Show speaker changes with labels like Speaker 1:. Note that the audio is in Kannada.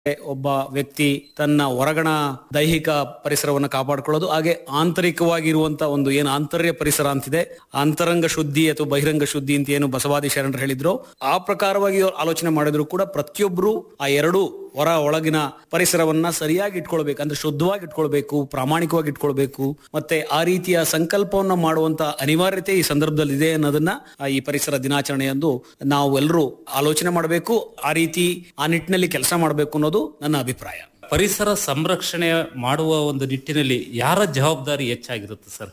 Speaker 1: ಒಬ್ಬ ವ್ಯಕ್ತಿ ತನ್ನ ಹೊರಗಣ ದೈಹಿಕ ಪರಿಸರವನ್ನು ಕಾಪಾಡಿಕೊಳ್ಳೋದು ಹಾಗೆ ಆಂತರಿಕವಾಗಿರುವಂತ ಒಂದು ಏನು ಆಂತರ್ಯ ಪರಿಸರ ಅಂತಿದೆ ಅಂತರಂಗ ಶುದ್ಧಿ ಅಥವಾ ಬಹಿರಂಗ ಶುದ್ಧಿ ಅಂತ ಏನು ಬಸವಾದಿ ಶರಣರು ಹೇಳಿದ್ರು ಆ ಪ್ರಕಾರವಾಗಿ ಅವ್ರು ಆಲೋಚನೆ ಮಾಡಿದ್ರು ಕೂಡ ಪ್ರತಿಯೊಬ್ರು ಆ ಎರಡು ಹೊರ ಒಳಗಿನ ಪರಿಸರವನ್ನ ಸರಿಯಾಗಿ ಇಟ್ಕೊಳ್ಬೇಕು ಅಂದ್ರೆ ಶುದ್ಧವಾಗಿ ಇಟ್ಕೊಳ್ಬೇಕು ಪ್ರಾಮಾಣಿಕವಾಗಿ ಇಟ್ಕೊಳ್ಬೇಕು ಮತ್ತೆ ಆ ರೀತಿಯ ಸಂಕಲ್ಪವನ್ನ ಮಾಡುವಂತ ಅನಿವಾರ್ಯತೆ ಈ ಸಂದರ್ಭದಲ್ಲಿ ಇದೆ ಅನ್ನೋದನ್ನ ಆ, ಈ ಪರಿಸರ ದಿನಾಚರಣೆಯಂದು ನಾವು ಎಲ್ಲರೂ ಆಲೋಚನೆ ಮಾಡಬೇಕು ಆ ರೀತಿ ಆ ನಿಟ್ಟಿನಲ್ಲಿ ಕೆಲಸ ಮಾಡಬೇಕು ಅನ್ನೋದು ನನ್ನ ಅಭಿಪ್ರಾಯ
Speaker 2: ಪರಿಸರ ಸಂರಕ್ಷಣೆ ಮಾಡುವ ಒಂದು ನಿಟ್ಟಿನಲ್ಲಿ ಯಾರ ಜವಾಬ್ದಾರಿ ಹೆಚ್ಚಾಗಿರುತ್ತೆ ಸರ್